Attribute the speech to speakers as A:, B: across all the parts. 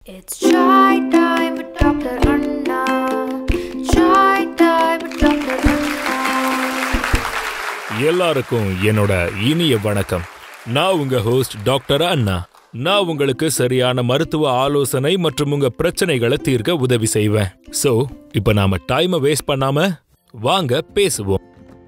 A: It's chai time with Dr. Anna. Chai time with Dr. Anna.
B: எல்லாருக்கும் என்னோட இனிய வணக்கம் நான் உங்க ஹோஸ்ட் டாக்டர் அண்ணா நான் உங்களுக்கு சரியான மருத்துவ ஆலோசனை மற்றும் உங்க பிரச்சனைகளை தீர்க்க உதவி செய்வேன் சோ இப்போ நாம டைமை வேஸ்ட் பண்ணாம வாங்க பேசுவோம்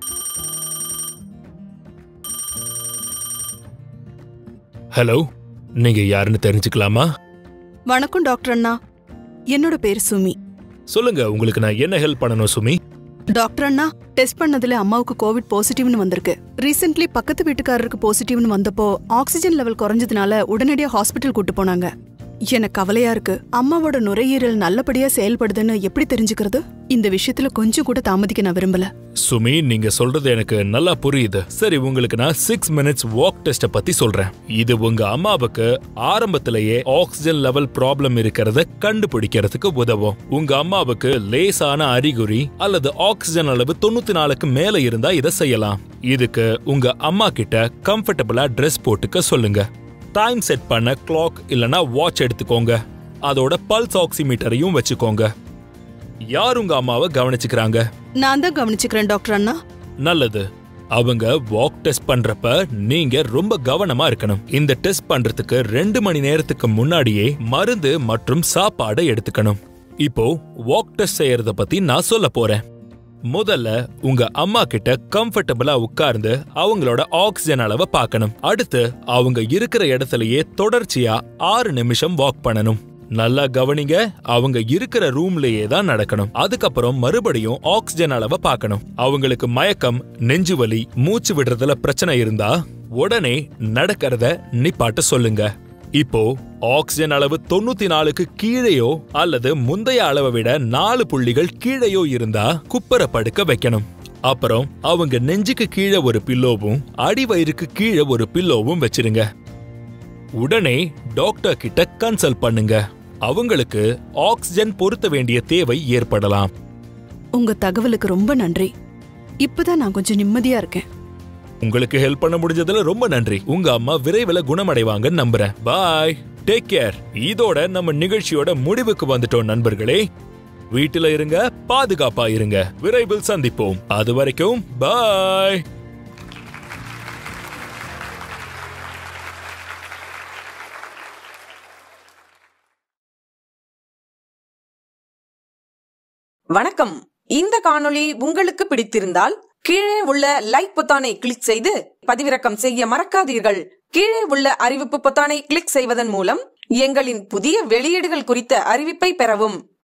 B: ஹலோ நீங்க யாருன்னு தெரிஞ்சுக்கலாமா
C: வணக்கம் டாக்டர் அண்ணா என்னோட பேர் சுமி
B: சொல்லுங்க உங்களுக்கு நான் என்ன ஹெல்ப் பண்ணணும் சுமி
C: டாக்டர் அண்ணா டெஸ்ட் பண்ணதுல அம்மாவுக்கு கோவிட் பாசிட்டிவ்னு வந்திருக்கு ரீசென்ட்லி பக்கத்து வீட்டுக்காரருக்கு பாசிட்டிவ்னு வந்தப்போ ஆக்சிஜன் லெவல் குறைஞ்சதுனால உடனடியா ஹாஸ்பிட்டல் கூட்டு போனாங்க எனக்கு கவலையா இருக்கு அம்மாவோட நுரையீரல் நல்லபடியா செயல்படுதுன்னு எப்படி தெரிஞ்சுக்கிறது இந்த விஷயத்துல கொஞ்சம் கூட தாமதிக்க நான் விரும்பல
B: சுமி நீங்க சொல்றது எனக்கு நல்லா புரியுது சரி உங்களுக்கு நான் சிக்ஸ் மினிட்ஸ் வாக் டெஸ்ட பத்தி சொல்றேன் இது உங்க அம்மாவுக்கு ஆரம்பத்திலேயே ஆக்சிஜன் லெவல் ப்ராப்ளம் இருக்கிறத கண்டுபிடிக்கிறதுக்கு உதவும் உங்க அம்மாவுக்கு லேசான அறிகுறி அல்லது ஆக்சிஜன் அளவு தொண்ணூத்தி நாலுக்கு மேல இருந்தா இதை செய்யலாம் இதுக்கு உங்க அம்மா கிட்ட கம்ஃபர்டபுளா ட்ரெஸ் போட்டுக்க சொல்லுங்க டைம் செட் பண்ண கிளாக் இல்லனா வாட்ச் எடுத்துக்கோங்க அதோட பல்ஸ் ஆக்சிமீட்டரையும் வச்சுக்கோங்க யார் உங்க அம்மாவை கவனிச்சுக்கிறாங்க
C: நான் தான் கவனிச்சுக்கிறேன் டாக்டர் அண்ணா
B: நல்லது அவங்க வாக் டெஸ்ட் பண்றப்ப நீங்க ரொம்ப கவனமா இருக்கணும் இந்த டெஸ்ட் பண்றதுக்கு ரெண்டு மணி நேரத்துக்கு முன்னாடியே மருந்து மற்றும் சாப்பாடை எடுத்துக்கணும் இப்போ வாக் டெஸ்ட் செய்யறத பத்தி நான் சொல்ல போறேன் முதல்ல உங்க அம்மா கிட்ட கம்ஃபர்டபுளா உட்கார்ந்து அவங்களோட ஆக்சிஜன் அளவை பார்க்கணும் அடுத்து அவங்க இருக்கிற இடத்துலயே தொடர்ச்சியா ஆறு நிமிஷம் வாக் பண்ணணும் நல்லா கவனிங்க அவங்க இருக்கிற ரூம்லயே தான் நடக்கணும் அதுக்கப்புறம் மறுபடியும் ஆக்சிஜன் அளவை பார்க்கணும் அவங்களுக்கு மயக்கம் நெஞ்சுவலி மூச்சு விடுறதுல பிரச்சனை இருந்தா உடனே நடக்கிறத நிப்பாட்ட சொல்லுங்க இப்போ ஆக்சிஜன் அளவு தொண்ணூத்தி நாலுக்கு கீழேயோ அல்லது முந்தைய அளவை விட நாலு புள்ளிகள் கீழேயோ இருந்தா குப்பர படுக்க வைக்கணும் அப்புறம் அவங்க நெஞ்சுக்கு கீழே ஒரு பில்லோவும் அடிவயிறுக்கு கீழே ஒரு பில்லோவும் வச்சிருங்க உடனே டாக்டர் கிட்ட கன்சல்ட் பண்ணுங்க அவங்களுக்கு ஆக்சிஜன் பொருத்த வேண்டிய தேவை ஏற்படலாம்
C: உங்க தகவலுக்கு ரொம்ப நன்றி இப்பதான் நான் கொஞ்சம் நிம்மதியா இருக்கேன்
B: உங்களுக்கு ஹெல்ப் பண்ண முடிஞ்சதுல ரொம்ப நன்றி உங்க அம்மா விரைவில் குணமடைவாங்கன்னு நம்புறேன் பாய் டேக் கேர் இதோட நம்ம நிகழ்ச்சியோட முடிவுக்கு வந்துட்டோம் நண்பர்களே வீட்டுல இருங்க பாதுகாப்பா இருங்க விரைவில் சந்திப்போம் அது வரைக்கும் பாய்
D: வணக்கம் இந்த காணொளி உங்களுக்கு பிடித்திருந்தால் கீழே உள்ள லைக் பொத்தானை கிளிக் செய்து பதிவிறக்கம் செய்ய மறக்காதீர்கள் கீழே உள்ள அறிவிப்பு பொத்தானை கிளிக் செய்வதன் மூலம் எங்களின் புதிய வெளியீடுகள் குறித்த அறிவிப்பை பெறவும்